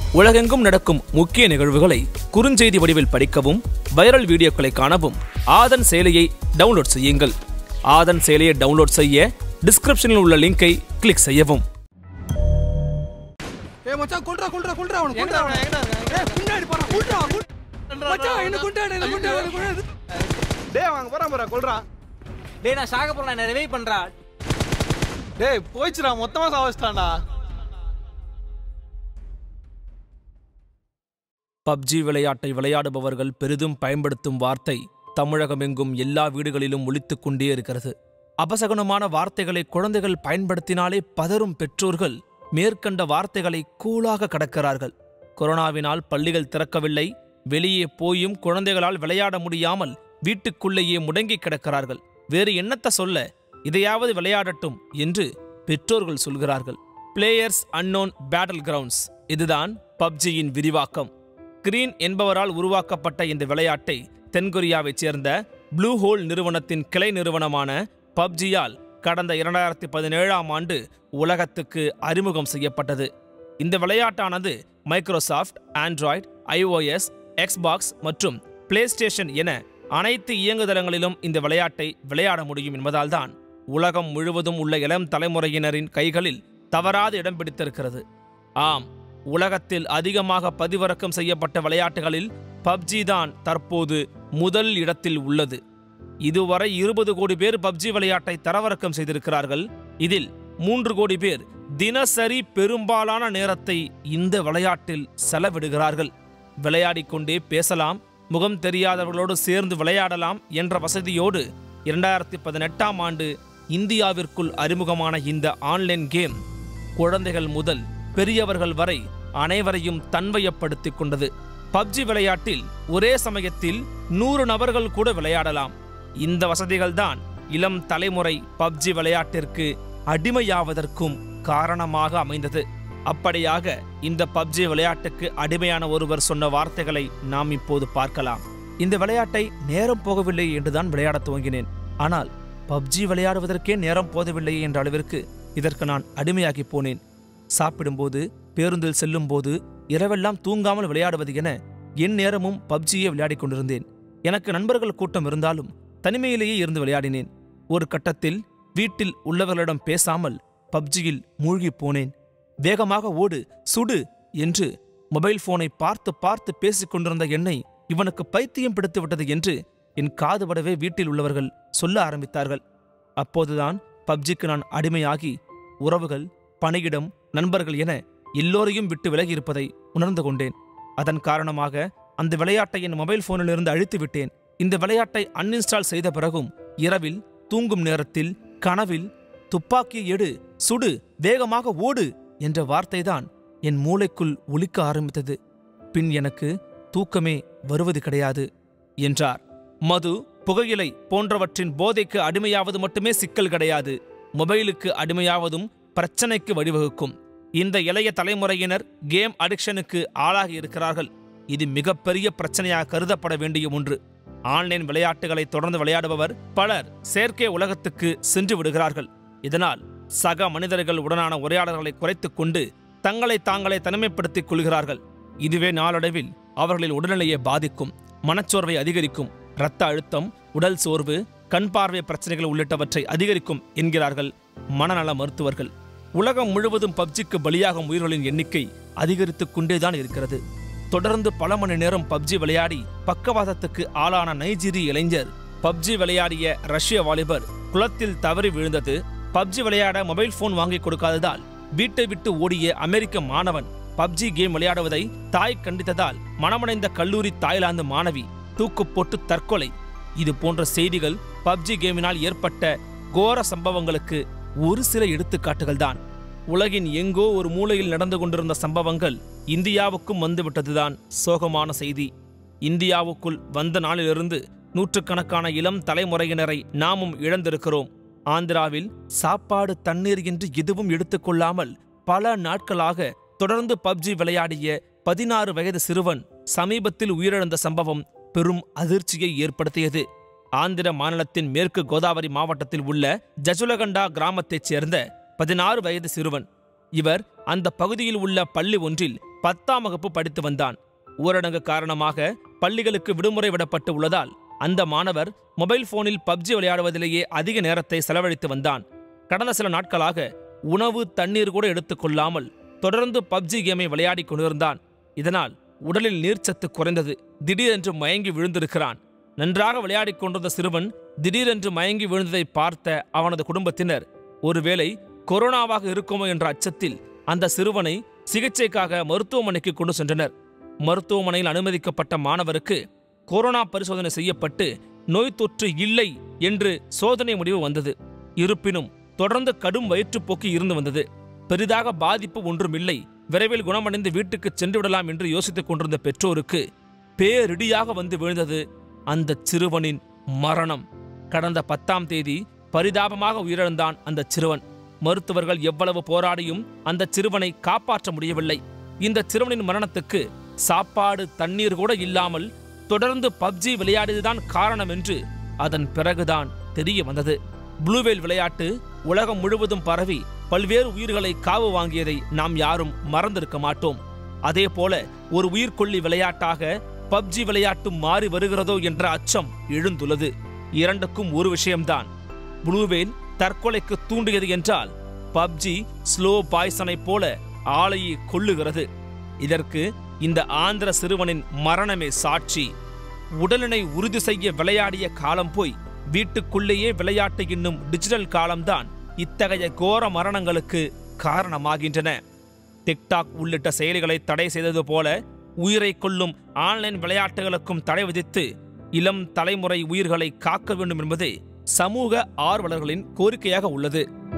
உலகெங்கும் நடக்கும் முக்கிய நிகழ்வுகளை குறுஞ்செய்தி வடிவில் படிக்கவும் வைரல் வீடியோக்களை காணவும் ஆதன் செயலியை டவுன்லோட் செய்யுங்கள் ஆதன் செயலியை டவுன்லோட் செய்ய டிஸ்கிரிப்ஷனில் உள்ள லிங்கை கிளிக் செய்யவும் ஏய் மச்சான் கொல்றா கொல்றா கொல்றா அவன கொல்றா அவன ஏய் பின்னாடி போறா கொல்றா கொல்- மச்சான் என்ன கொண்டாடு என்ன கொண்டாடு என்ன கொண்டாடு டேய் வாங்க போறான் போறா கொல்றா டேய் நான் சாக போறேன் என்ன ரிவைவ் பண்றா டேய் போயிச்சுடா மொத்தமா சாவச்சிட்டான்டா பப்ஜி விளையாட்டை விளையாடுபவர்கள் பெரிதும் பயன்படுத்தும் வார்த்தை தமிழகமெங்கும் எல்லா வீடுகளிலும் ஒலித்துக் கொண்டே இருக்கிறது அபசகுனமான வார்த்தைகளை குழந்தைகள் பயன்படுத்தினாலே பதறும் பெற்றோர்கள் மேற்கண்ட வார்த்தைகளை கூலாக கடக்கிறார்கள் கொரோனாவினால் பள்ளிகள் திறக்கவில்லை வெளியே போயும் குழந்தைகளால் விளையாட முடியாமல் வீட்டுக்குள்ளேயே முடங்கி கிடக்கிறார்கள் வேறு என்னத்த சொல்ல இதையாவது விளையாடட்டும் என்று பெற்றோர்கள் சொல்கிறார்கள் பிளேயர்ஸ் அன்னோன் பேட்டில் கிரவுண்ட்ஸ் இதுதான் பப்ஜியின் விரிவாக்கம் கிரீன் என்பவரால் உருவாக்கப்பட்ட இந்த விளையாட்டை தென்கொரியாவைச் சேர்ந்த ப்ளூ ஹோல் நிறுவனத்தின் கிளை நிறுவனமான பப்ஜியால் கடந்த இரண்டாயிரத்தி பதினேழாம் ஆண்டு உலகத்துக்கு அறிமுகம் செய்யப்பட்டது இந்த விளையாட்டானது மைக்ரோசாஃப்ட் ஆண்ட்ராய்டு ஐஓஎஸ் எக்ஸ்பாக்ஸ் மற்றும் பிளே ஸ்டேஷன் என அனைத்து இயங்குதளங்களிலும் இந்த விளையாட்டை விளையாட முடியும் என்பதால்தான் உலகம் முழுவதும் உள்ள இளம் தலைமுறையினரின் கைகளில் தவறாது இடம் பிடித்திருக்கிறது ஆம் உலகத்தில் அதிகமாக பதிவிறக்கம் செய்யப்பட்ட விளையாட்டுகளில் பப்ஜி தான் தற்போது முதல் இடத்தில் உள்ளது இதுவரை இருபது கோடி பேர் பப்ஜி விளையாட்டை தரவிறக்கம் செய்திருக்கிறார்கள் இதில் மூன்று கோடி பேர் தினசரி பெரும்பாலான நேரத்தை இந்த விளையாட்டில் செலவிடுகிறார்கள் விளையாடிக் கொண்டே பேசலாம் முகம் தெரியாதவர்களோடு சேர்ந்து விளையாடலாம் என்ற வசதியோடு இரண்டாயிரத்தி பதினெட்டாம் ஆண்டு இந்தியாவிற்குள் அறிமுகமான இந்த ஆன்லைன் கேம் குழந்தைகள் முதல் பெரியவர்கள் வரை அனைவரையும் தன்வயப்படுத்திக் கொண்டது பப்ஜி விளையாட்டில் ஒரே சமயத்தில் நூறு நபர்கள் கூட விளையாடலாம் இந்த வசதிகள்தான் இளம் தலைமுறை பப்ஜி விளையாட்டிற்கு அடிமையாவதற்கும் காரணமாக அமைந்தது அப்படியாக இந்த பப்ஜி விளையாட்டுக்கு அடிமையான ஒருவர் சொன்ன வார்த்தைகளை நாம் இப்போது பார்க்கலாம் இந்த விளையாட்டை நேரம் போகவில்லை என்றுதான் விளையாடத் துவங்கினேன் ஆனால் பப்ஜி விளையாடுவதற்கே நேரம் போதவில்லையே என்ற அளவிற்கு இதற்கு நான் அடிமையாகி போனேன் சாப்பிடும்போது பேருந்தில் செல்லும்போது இரவெல்லாம் தூங்காமல் விளையாடுவது என என் நேரமும் பப்ஜியே விளையாடிக் கொண்டிருந்தேன் எனக்கு நண்பர்கள் கூட்டம் இருந்தாலும் தனிமையிலேயே இருந்து விளையாடினேன் ஒரு கட்டத்தில் வீட்டில் உள்ளவர்களிடம் பேசாமல் பப்ஜியில் மூழ்கிப் போனேன் வேகமாக ஓடு சுடு என்று மொபைல் போனை பார்த்து பார்த்து பேசிக் கொண்டிருந்த என்னை இவனுக்கு பைத்தியம் பிடித்து விட்டது என்று என் காதுபடவே வீட்டில் உள்ளவர்கள் சொல்ல ஆரம்பித்தார்கள் அப்போதுதான் பப்ஜிக்கு நான் அடிமையாகி உறவுகள் பணியிடம் நண்பர்கள் என எல்லோரையும் விட்டு விலகி இருப்பதை உணர்ந்து கொண்டேன் அதன் காரணமாக அந்த விளையாட்டை என் மொபைல் போனிலிருந்து அழித்து விட்டேன் இந்த விளையாட்டை அன்இன்ஸ்டால் செய்த பிறகும் இரவில் தூங்கும் நேரத்தில் கனவில் துப்பாக்கியை எடு சுடு வேகமாக ஓடு என்ற வார்த்தைதான் என் மூளைக்குள் ஒலிக்க ஆரம்பித்தது பின் எனக்கு தூக்கமே வருவது கிடையாது என்றார் மது புகையிலை போன்றவற்றின் போதைக்கு அடிமையாவது மட்டுமே சிக்கல் கிடையாது மொபைலுக்கு அடிமையாவதும் பிரச்சனைக்கு வழிவகுக்கும் இந்த இளைய தலைமுறையினர் கேம் அடிக்ஷனுக்கு ஆளாகி இருக்கிறார்கள் இது மிகப்பெரிய பிரச்சனையாக கருதப்பட வேண்டிய ஒன்று ஆன்லைன் விளையாட்டுகளை தொடர்ந்து விளையாடுபவர் பலர் செயற்கை உலகத்துக்கு சென்று விடுகிறார்கள் இதனால் சக மனிதர்கள் உடனான உரையாடல்களை குறைத்துக் கொண்டு தங்களை தாங்களே தனிமைப்படுத்திக் கொள்கிறார்கள் இதுவே நாளடைவில் அவர்களின் உடல்நிலையை பாதிக்கும் மனச்சோர்வை அதிகரிக்கும் இரத்த அழுத்தம் உடல் சோர்வு கண் பார்வை பிரச்சனைகள் உள்ளிட்டவற்றை அதிகரிக்கும் என்கிறார்கள் மனநல மருத்துவர்கள் உலகம் முழுவதும் பப்ஜிக்கு பலியாகும் உயிர்களின் எண்ணிக்கை அதிகரித்துக் கொண்டேதான் இருக்கிறது தொடர்ந்து பல மணி நேரம் பப்ஜி விளையாடி பக்கவாதத்துக்கு ஆளான நைஜீரிய இளைஞர் பப்ஜி விளையாடிய ரஷ்ய வாலிபர் குளத்தில் தவறி விழுந்தது பப்ஜி விளையாட மொபைல் போன் வாங்கி கொடுக்காததால் வீட்டை விட்டு ஓடிய அமெரிக்க மாணவன் பப்ஜி கேம் விளையாடுவதை தாய் கண்டித்ததால் மனமடைந்த கல்லூரி தாய்லாந்து மாணவி தூக்கு போட்டு தற்கொலை இது போன்ற செய்திகள் பப்ஜி கேமினால் ஏற்பட்ட கோர சம்பவங்களுக்கு ஒரு சில எடுத்துக்காட்டுகள் தான் உலகின் எங்கோ ஒரு மூலையில் நடந்து கொண்டிருந்த சம்பவங்கள் இந்தியாவுக்கும் வந்துவிட்டதுதான் சோகமான செய்தி இந்தியாவுக்குள் வந்த நாளிலிருந்து நூற்றுக்கணக்கான இளம் தலைமுறையினரை நாமும் இழந்திருக்கிறோம் ஆந்திராவில் சாப்பாடு தண்ணீர் என்று எதுவும் எடுத்துக்கொள்ளாமல் பல நாட்களாக தொடர்ந்து பப்ஜி விளையாடிய பதினாறு வயது சிறுவன் சமீபத்தில் உயிரிழந்த சம்பவம் பெரும் அதிர்ச்சியை ஏற்படுத்தியது ஆந்திர மாநிலத்தின் மேற்கு கோதாவரி மாவட்டத்தில் உள்ள ஜஜுலகண்டா கிராமத்தைச் சேர்ந்த பதினாறு வயது சிறுவன் இவர் அந்த பகுதியில் உள்ள பள்ளி ஒன்றில் பத்தாம் வகுப்பு படித்து வந்தான் ஊரடங்கு காரணமாக பள்ளிகளுக்கு விடுமுறை விடப்பட்டு உள்ளதால் அந்த மாணவர் மொபைல் போனில் பப்ஜி விளையாடுவதிலேயே அதிக நேரத்தை செலவழித்து வந்தான் கடந்த சில நாட்களாக உணவு தண்ணீர் கூட எடுத்துக்கொள்ளாமல் தொடர்ந்து பப்ஜி கேமை விளையாடிக் கொண்டிருந்தான் இதனால் உடலில் நீர்ச்சத்து குறைந்தது திடீரென்று மயங்கி விழுந்திருக்கிறான் நன்றாக விளையாடிக் கொண்டிருந்த சிறுவன் திடீரென்று மயங்கி விழுந்ததை பார்த்த அவனது குடும்பத்தினர் ஒருவேளை கொரோனாவாக இருக்குமோ என்ற அச்சத்தில் அந்த சிறுவனை சிகிச்சைக்காக மருத்துவமனைக்கு கொண்டு சென்றனர் மருத்துவமனையில் அனுமதிக்கப்பட்ட மாணவருக்கு கொரோனா பரிசோதனை செய்யப்பட்டு நோய் தொற்று இல்லை என்று சோதனை முடிவு வந்தது இருப்பினும் தொடர்ந்து கடும் வயிற்றுப்போக்கு இருந்து வந்தது பெரிதாக பாதிப்பு ஒன்றுமில்லை விரைவில் குணமடைந்து வீட்டுக்கு சென்று விடலாம் என்று யோசித்துக் கொண்டிருந்த பெற்றோருக்கு பேரிடியாக வந்து விழுந்தது அந்த சிறுவனின் மரணம் கடந்த பத்தாம் தேதி பரிதாபமாக உயிரிழந்தான் அந்த சிறுவன் மருத்துவர்கள் எவ்வளவு போராடியும் அந்த சிறுவனை காப்பாற்ற முடியவில்லை இந்த சிறுவனின் மரணத்துக்கு சாப்பாடு தண்ணீர் கூட இல்லாமல் தொடர்ந்து பப்ஜி விளையாடியதுதான் காரணம் என்று அதன் பிறகுதான் தெரிய வந்தது ப்ளூவேல் விளையாட்டு உலகம் முழுவதும் பரவி பல்வேறு உயிர்களை காவு வாங்கியதை நாம் யாரும் மறந்திருக்க மாட்டோம் அதே போல ஒரு உயிர்கொல்லி விளையாட்டாக பப்ஜி விளையாட்டு மாறி வருகிறதோ என்ற அச்சம் எழுந்துள்ளது இரண்டுக்கும் ஒரு விஷயம்தான் ப்ளூவேல் தற்கொலைக்கு தூண்டியது என்றால் பப்ஜி ஸ்லோ பாய்சனைப் போல ஆளையை கொல்லுகிறது இதற்கு இந்த ஆந்திர சிறுவனின் மரணமே சாட்சி உடலினை உறுதி செய்ய விளையாடிய காலம் போய் வீட்டுக்குள்ளேயே விளையாட்டு என்னும் டிஜிட்டல் காலம்தான் இத்தகைய கோர மரணங்களுக்கு காரணமாகின்றன டிக்டாக் உள்ளிட்ட செயலிகளை தடை செய்தது போல உயிரை கொல்லும் ஆன்லைன் விளையாட்டுகளுக்கும் தடை விதித்து இளம் தலைமுறை உயிர்களை காக்க வேண்டும் என்பதே சமூக ஆர்வலர்களின் கோரிக்கையாக உள்ளது